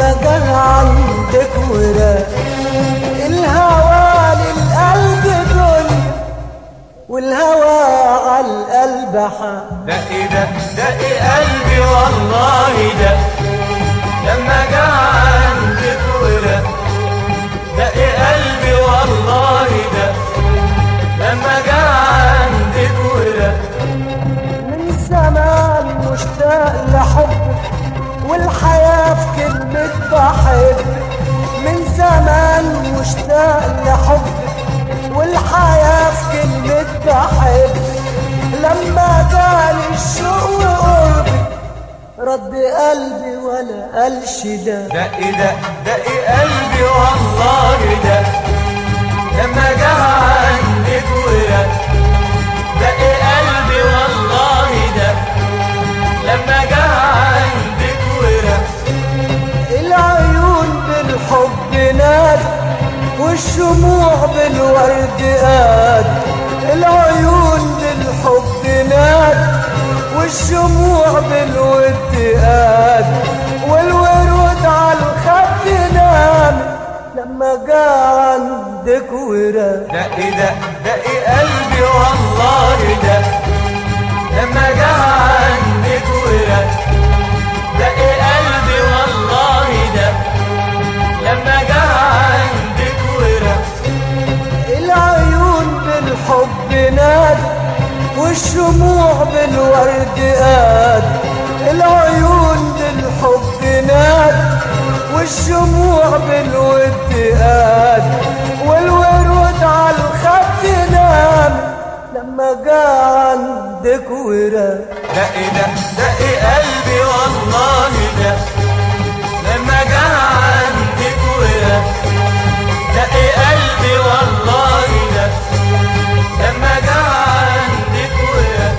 لما جه عندك وراق الهوى للقلب دنيا والهوى على القلب حق دقي دق دقي قلبي والله دق لما جه عندك ورق دقي قلبي والله دق لما جه عندك ورق من زمان مشتاق لحبك والحياة في كلمة بحبك من زمان مشتاق لحبك والحياة في كلمة بحبك لما جالي الشوق وقربك رد قلبي ولا قالش ده دقي دق دقي قلبي والله دق لما جه عندك ورق دقي قلبي والله دق لما جه عندك ورق العيون بالحب ناد والشموع بالورد قاد العيون بالحب ناد والشموع بالود قاد والورود على الخد نام لما جا عندك وراد دقي دق دقي قلبي والله دق لما جه عندك ورق دقي قلبي والله دق لما جه عندك ورق العيون بالحب ناد والشموع بالورد قاد العيون بالحب ناد والشموع بالود قاد والورود على الخد نام لما جا عندك وراد دقي دق دقي قلبي والله دق لما جه عندك ورق دقي قلبي والله دق لما جه عندك ورق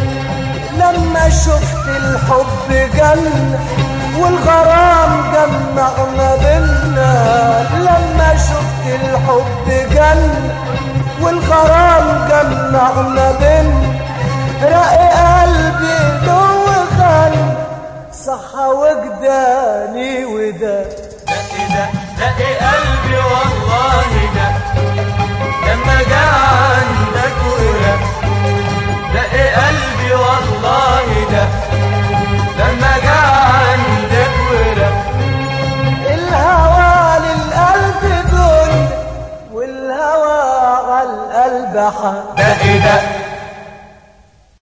لما شفت الحب جنة والغرام جمعنا بينا لما شفت الحب جنة والغرام جمعنا بينا رق قلبي دو خل صحى وجداني وده دقي دق دقي قلبي والله دق لما جه عندك ورق دقي قلبي والله دق لما جه عندك ورق الهوى للقلب دنيا والهوى على القلب حق دقي دق